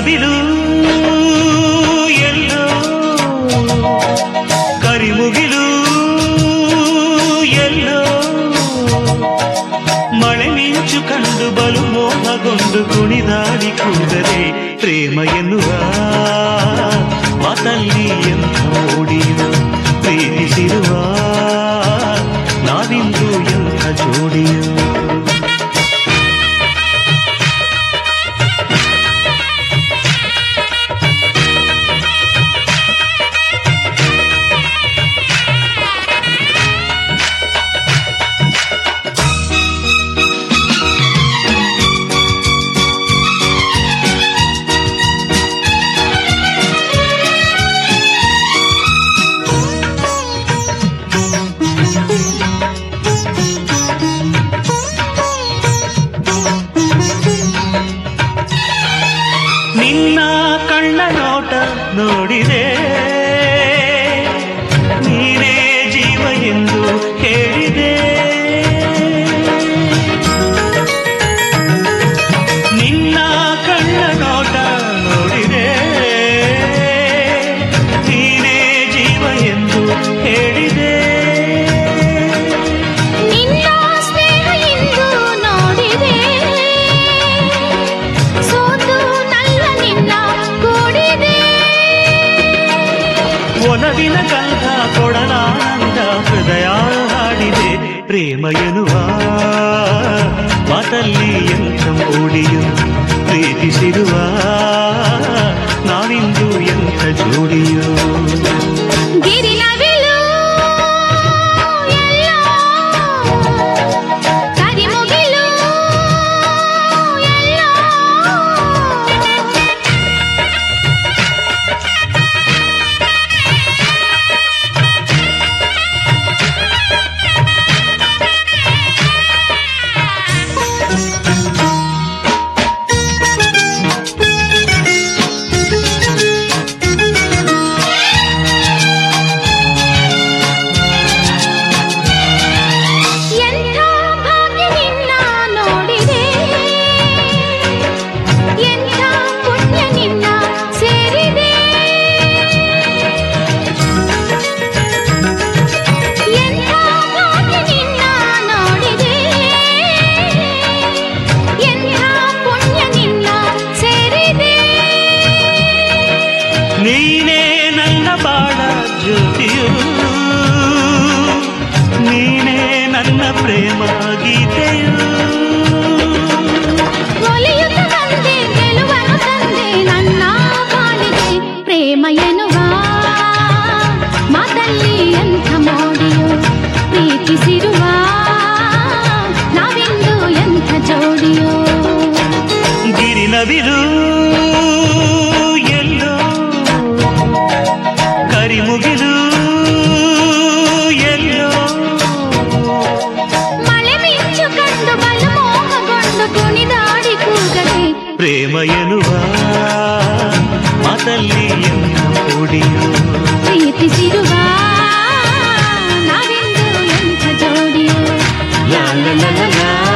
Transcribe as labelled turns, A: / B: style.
A: ನವಿಲು ಎಲ್ಲೋ ಕರಿಮುಗಿಲು ಎಲ್ಲೋ ಮಳೆ ಮಿಂಚು ಕಂಡು ಬಲು ಮೋಹಗೊಂಡು ಕುಣಿದಾಡಿ ಕೂದರೆ ಪ್ರೇಮ ಎನ್ನುವ ಮಾತಲ್ಲಿ ಎಂಥ ಮೋಡಿಯು ಪ್ರೀತಿಸಿರುವ ನಾವಿಂದು ಎಂಥ ಜೋಡಿಯು ನಿನ್ನ ಕಣ್ಣ ನೋಟ ನೋಡಿದೆ ನೀನೇ ಜೀವ ಎಂದು ಹೇಳಿದೆ ನಿನ್ನ ಕಣ್ಣ ನೋಟ ನೋಡಿದೆ ನೀನೇ ಜೀವ ಎಂದು ಹೇಳಿದೆ
B: ನಿನ್ನ ಸ್ನೇಹ ಇಂದು ನೋಡಿದೆ ಸೋತು ನಲ್ಲ ನಿನ್ನ ಕೂಡಿದೆ
A: ಒಲವಿನ ಗಂಧ ಕೊಡಲಾನಂದ ಹೃದಯ ಹಾಡಿದೆ ಪ್ರೇಮ ಎನ್ನುವ ಮಾತಲ್ಲಿ ಎಂಥ ಮೂಡಿಯು ಪ್ರೀತಿಸಿರುವ ನಾವಿಂದು ಎಂಥ ಜೋಡಿಯು
B: ಗಿರಿನವಿಲು ಎಲ್ಲೋ ಕರಿಮುಗಿಲು ಎಲ್ಲೋ ಎಂಥ ಭಾಗ್ಯ ನಿನ್ನ ನೋಡಿದೆ ಎಂಥ ಪುಣ್ಯ ನಿನ್ನ ಸೇರಿದೆ ಎಂಥ ಭಾಗ್ಯ ನಿನ್ನ ನೋಡಿದೆ ಎಂಥ ಪುಣ್ಯ ನಿನ್ನ ಸೇರಿದೆ
A: ನೀನೇ ನನ್ನ ಬಾಳ ಜ್ಯೋತಿಯು ನೀನೇ ನನ್ನ ಪ್ರೇಮ ಗೀತೆಯು
B: ಒಲಿಯುತ್ತ ಬಂದೆ ಗೆಲುವನ್ನು ತಂದೆ ನನ್ನ ಬಾಳಿಗೆ ಪ್ರೇಮ ಎನ್ನುವ ಮಾತಲ್ಲಿ ಎಂಥ ಮೋಡಿಯು ಪ್ರೀತಿಸಿರುವ ನಾವಿಂದು ಎಂಥ ಜೋಡಿಯೋ
A: ಗಿರಿನವಿಲು ಎಲ್ಲೋ ಕರಿಮುಗಿಲು ಎಲ್ಲೋ
B: ಮಳೆ ಮಿಂಚು ಕಂಡು ಬಲು ಮೋಹಗೊಂಡು ಕುಣಿದಾಡಿ ಕೂಗದೆ
A: ಪ್ರೇಮ ಎನ್ನುವ ಮಾತಲ್ಲಿ ಎಂಥ ಮೂಡಿಯು
B: ಪ್ರೀತಿಸಿರುವ ನಾವಿಂದು ಎಂಥ ಜೋಡಿಯೋ
A: ಲಾ ಲಾ ಲಾ ಲಾ ಲಾ